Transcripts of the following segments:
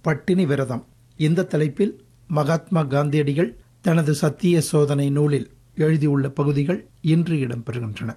பட்டினி விரதம் இந்த தலைப்பில் மகாத்மா காந்தியடிகள் தனது சத்திய சோதனை நூலில் எழுதியுள்ள பகுதிகள் இன்று இடம்பெறுகின்றன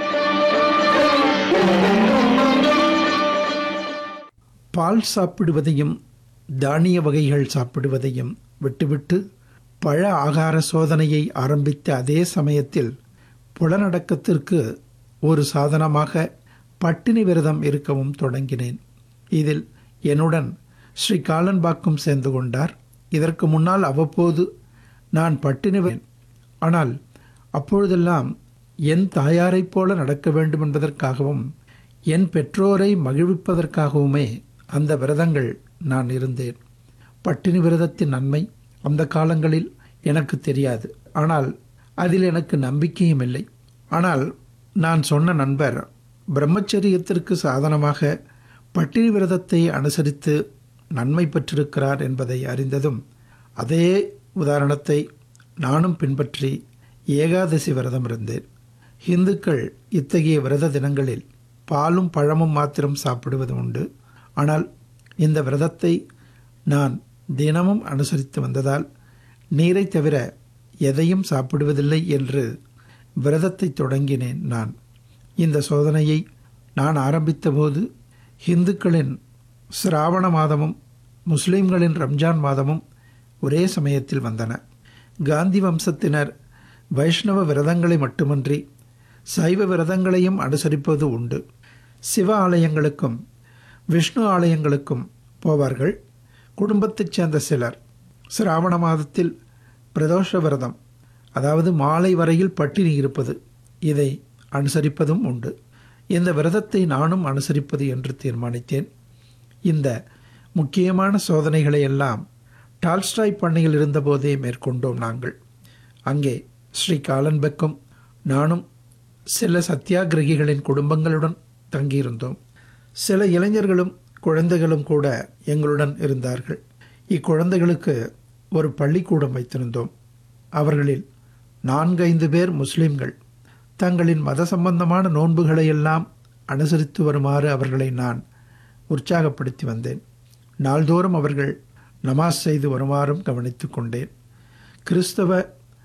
பால் சாப்பிடுவதையும் தானிய வகைகள் சாப்பிடுவதையும் விட்டுவிட்டு பழ ஆகார சோதனையை ஆரம்பித்த அதே சமயத்தில் புலனடக்கத்திற்கு ஒரு சாதனமாக பட்டினி விரதம் இருக்கவும் தொடங்கினேன் இதில் என்னுடன் ஸ்ரீ காலன்பாக்கும் சேர்ந்து கொண்டார் இதற்கு முன்னால் அவ்வப்போது நான் பட்டினி வி- ஆனால் அப்பொழுதெல்லாம் என் தாயாரைப் போல நடக்க வேண்டும் என்பதற்காகவும் என் பெற்றோரை மகிழ்விப்பதற்காகவுமே அந்த விரதங்கள் நான் இருந்தேன் பட்டினி விரதத்தின் நன்மை அந்த காலங்களில் எனக்கு தெரியாது ஆனால் அதில் எனக்கு நம்பிக்கையும் இல்லை ஆனால் நான் சொன்ன நண்பர் பிரம்மச்சரியத்திற்கு சாதனமாக பட்டினி விரதத்தை அனுசரித்து நன்மை பெற்றிருக்கிறார் என்பதை அறிந்ததும் அதே உதாரணத்தை நானும் பின்பற்றி ஏகாதசி விரதம் இருந்தேன் இந்துக்கள் இத்தகைய விரத தினங்களில் பாலும் பழமும் மாத்திரம் சாப்பிடுவது உண்டு ஆனால் இந்த விரதத்தை நான் தினமும் அனுசரித்து வந்ததால் நீரை தவிர எதையும் சாப்பிடுவதில்லை என்று விரதத்தை தொடங்கினேன் நான் இந்த சோதனையை நான் ஆரம்பித்தபோது இந்துக்களின் சிராவண மாதமும் முஸ்லிம்களின் ரம்ஜான் மாதமும் ஒரே சமயத்தில் வந்தன காந்தி வம்சத்தினர் வைஷ்ணவ விரதங்களை மட்டுமன்றி சைவ விரதங்களையும் அனுசரிப்பது உண்டு சிவ ஆலயங்களுக்கும் விஷ்ணு ஆலயங்களுக்கும் போவார்கள் குடும்பத்தைச் சேர்ந்த சிலர் சிராவண மாதத்தில் பிரதோஷ விரதம் அதாவது மாலை வரையில் பட்டினி இருப்பது இதை அனுசரிப்பதும் உண்டு இந்த விரதத்தை நானும் அனுசரிப்பது என்று தீர்மானித்தேன் இந்த முக்கியமான சோதனைகளை எல்லாம் டால்ஸ்டாய் பண்ணையில் இருந்தபோதே மேற்கொண்டோம் நாங்கள் அங்கே ஸ்ரீ காலன்பெக்கும் நானும் சில சத்தியாகிரகிகளின் குடும்பங்களுடன் தங்கியிருந்தோம் சில இளைஞர்களும் குழந்தைகளும் கூட எங்களுடன் இருந்தார்கள் இக்குழந்தைகளுக்கு ஒரு பள்ளிக்கூடம் வைத்திருந்தோம் அவர்களில் நான்கைந்து பேர் முஸ்லிம்கள் தங்களின் மத சம்பந்தமான நோன்புகளை எல்லாம் அனுசரித்து வருமாறு அவர்களை நான் உற்சாகப்படுத்தி வந்தேன் நாள்தோறும் அவர்கள் நமாஸ் செய்து வருமாறும் கவனித்துக் கொண்டேன் கிறிஸ்தவ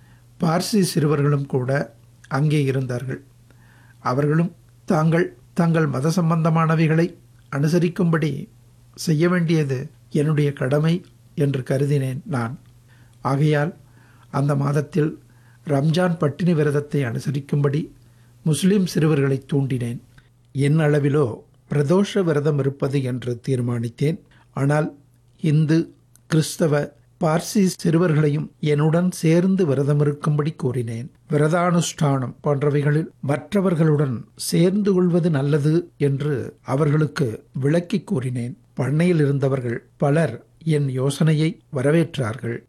பார்சி சிறுவர்களும் கூட அங்கே இருந்தார்கள் அவர்களும் தாங்கள் தங்கள் மத சம்பந்தமானவைகளை அனுசரிக்கும்படி செய்ய வேண்டியது என்னுடைய கடமை என்று கருதினேன் நான் ஆகையால் அந்த மாதத்தில் ரம்ஜான் பட்டினி விரதத்தை அனுசரிக்கும்படி முஸ்லிம் சிறுவர்களை தூண்டினேன் என் அளவிலோ பிரதோஷ விரதம் இருப்பது என்று தீர்மானித்தேன் ஆனால் இந்து கிறிஸ்தவ பார்சி சிறுவர்களையும் என்னுடன் சேர்ந்து விரதம் இருக்கும்படி கூறினேன் விரதானுஷ்டானம் போன்றவைகளில் மற்றவர்களுடன் சேர்ந்து கொள்வது நல்லது என்று அவர்களுக்கு விளக்கிக் கூறினேன் பண்ணையில் இருந்தவர்கள் பலர் என் யோசனையை வரவேற்றார்கள்